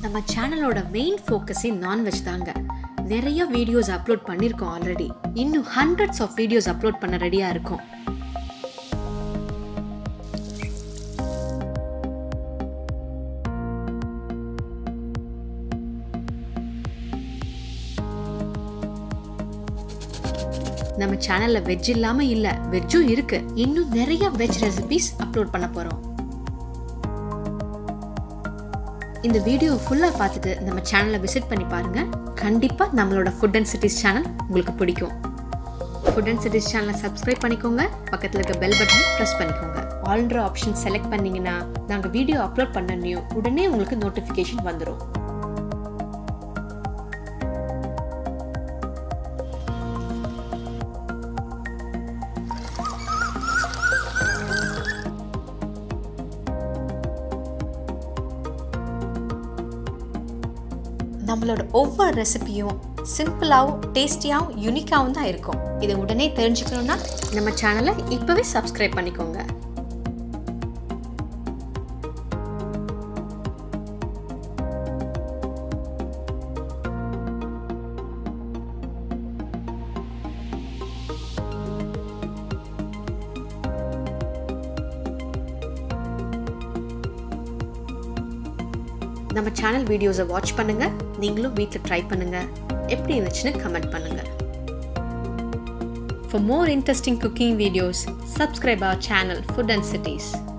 நம்ம சேனலோட main ஃபோக்கஸே non veg தாங்க நிறைய வீடியோஸ் அப்லோட் பண்ணியிருக்கோம் ஆல்ரெடி இன்னும் ஹண்ட்ரட்ஸ் ஆஃப் வீடியோஸ் அப்லோட் பண்ண ரெடியாக இருக்கும் நம்ம சேனல்ல வெஜ் இல்லாம இல்ல வெஜ்ஜும் இருக்கு இன்னும் நிறைய வெஜ் ரெசிபிஸ் அப்லோட் பண்ண போறோம் இந்த வீடியோ ஃபுல்லா பார்த்துட்டு நம்ம சேனலை விசிட் பண்ணி பாருங்க கண்டிப்பா நம்மளோட ஃபுட் அண்ட் சிட்டிஸ் சேனல் உங்களுக்கு பிடிக்கும் ஃபுட் அண்ட் சிட்டிஸ் சேனலை சப்ஸ்கிரைப் பண்ணிக்கோங்க பக்கத்தில் இருக்க பெல் பட்டன் ப்ரெஸ் பண்ணிக்கோங்க ஆல்ன்ற ஆப்ஷன் செலக்ட் பண்ணீங்கன்னா நாங்கள் வீடியோ அப்லோட் பண்ண நியூ உடனே உங்களுக்கு நோட்டிஃபிகேஷன் வந்துடும் நம்மளோட ஒவ்வொரு ரெசிபியும் சிம்பிளாகவும் டேஸ்டியாகவும் யூனிக்காகவும் தான் இருக்கும் இதை உடனே தெரிஞ்சுக்கணுன்னா நம்ம சேனலை இப்போவே சப்ஸ்கிரைப் பண்ணிக்கோங்க நம்ம சேனல் வீடியோஸை வாட்ச் பண்ணுங்க நீங்களும் வீட்டில் ட்ரை பண்ணுங்க எப்படி இருந்துச்சுன்னு கமெண்ட் பண்ணுங்க For more interesting cooking videos, subscribe our channel Food and Cities.